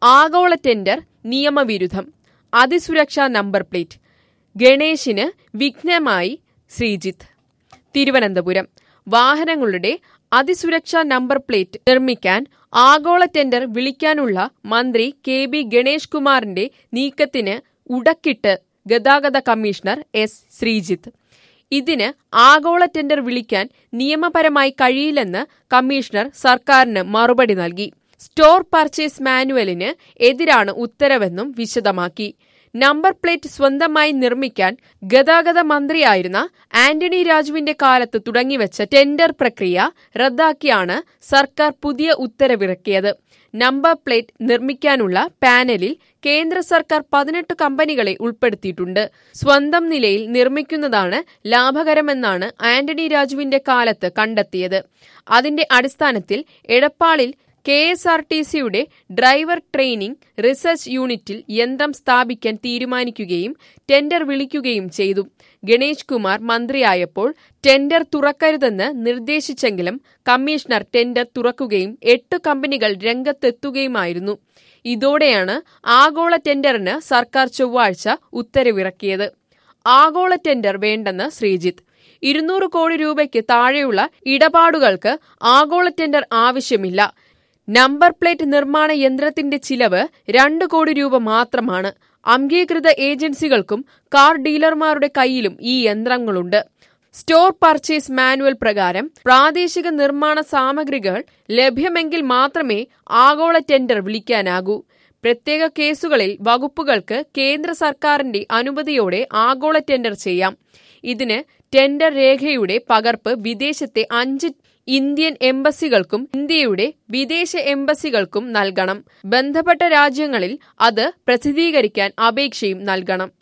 ആഗോള ടെൻഡർ നിയമവിരുദ്ധം അതിസുരക്ഷാ നമ്പർ പ്ലേറ്റ് ഗണേശിന് വിഘ്നമായി ശ്രീജിത്ത് തിരുവനന്തപുരം വാഹനങ്ങളുടെ അതിസുരക്ഷാ നമ്പർ പ്ലേറ്റ് നിർമ്മിക്കാൻ ആഗോള ടെൻഡർ വിളിക്കാനുള്ള മന്ത്രി കെ ബി ഗണേഷ് കുമാറിന്റെ നീക്കത്തിന് ഉടക്കിട്ട് ഗതാഗത കമ്മീഷണർ എസ് ശ്രീജിത്ത് ഇതിന് ആഗോള ടെൻഡർ വിളിക്കാൻ നിയമപരമായി കഴിയില്ലെന്ന് കമ്മീഷണർ സർക്കാരിന് മറുപടി നൽകി സ്റ്റോർ പർച്ചേസ് മാനുവലിന് എതിരാണ് ഉത്തരവെന്നും വിശദമാക്കി നമ്പർ പ്ലേറ്റ് സ്വന്തമായി നിർമ്മിക്കാൻ ഗതാഗത മന്ത്രിയായിരുന്ന ആന്റണി രാജുവിന്റെ കാലത്ത് തുടങ്ങിവെച്ച ടെൻഡർ പ്രക്രിയ റദ്ദാക്കിയാണ് സർക്കാർ പുതിയ ഉത്തരവിറക്കിയത് നമ്പർ പ്ലേറ്റ് നിർമ്മിക്കാനുള്ള പാനലിൽ കേന്ദ്ര സർക്കാർ പതിനെട്ട് കമ്പനികളെ ഉൾപ്പെടുത്തിയിട്ടുണ്ട് സ്വന്തം നിലയിൽ നിർമ്മിക്കുന്നതാണ് ലാഭകരമെന്നാണ് ആന്റണി രാജുവിന്റെ കാലത്ത് കണ്ടെത്തിയത് അതിന്റെ അടിസ്ഥാനത്തിൽ എടപ്പാളിൽ കെ എസ് ആർ ടി സിയുടെ ഡ്രൈവർ ട്രെയിനിംഗ് റിസർച്ച് യൂണിറ്റിൽ യന്ത്രം സ്ഥാപിക്കാൻ തീരുമാനിക്കുകയും ടെൻഡർ വിളിക്കുകയും ചെയ്തു ഗണേഷ് കുമാർ മന്ത്രിയായപ്പോൾ ടെൻഡർ തുറക്കരുതെന്ന് നിർദ്ദേശിച്ചെങ്കിലും കമ്മീഷണർ ടെൻഡർ തുറക്കുകയും എട്ട് കമ്പനികൾ രംഗത്തെത്തുകയുമായിരുന്നു ഇതോടെയാണ് ആഗോള ടെൻഡറിന് സർക്കാർ ചൊവ്വാഴ്ച ഉത്തരവിറക്കിയത് ആഗോള ടെൻഡർ വേണ്ടെന്ന് ശ്രീജിത്ത് ഇരുന്നൂറ് കോടി രൂപയ്ക്ക് താഴെയുള്ള ഇടപാടുകൾക്ക് ആഗോള ടെൻഡർ ആവശ്യമില്ല നമ്പർ പ്ലേറ്റ് നിർമ്മാണ യന്ത്രത്തിന്റെ ചിലവ് രണ്ട് കോടി രൂപ മാത്രമാണ് അംഗീകൃത ഏജൻസികൾക്കും കാർ ഡീലർമാരുടെ കയ്യിലും ഈ യന്ത്രങ്ങളുണ്ട് സ്റ്റോർ പർച്ചേസ് മാനുവൽ പ്രകാരം പ്രാദേശിക നിർമ്മാണ സാമഗ്രികൾ ലഭ്യമെങ്കിൽ മാത്രമേ ആഗോള ടെൻഡർ വിളിക്കാനാകൂ പ്രത്യേക കേസുകളിൽ വകുപ്പുകൾക്ക് കേന്ദ്ര സർക്കാരിന്റെ അനുമതിയോടെ ആഗോള ടെൻഡർ ചെയ്യാം ഇതിന് ടെൻഡർ രേഖയുടെ പകർപ്പ് വിദേശത്തെ അഞ്ച് ഇന്ത്യൻ എംബസികൾക്കും ഇന്ത്യയുടെ വിദേശ എംബസികൾക്കും നൽകണം ബന്ധപ്പെട്ട രാജ്യങ്ങളിൽ അത് പ്രസിദ്ധീകരിക്കാൻ അപേക്ഷയും നൽകണം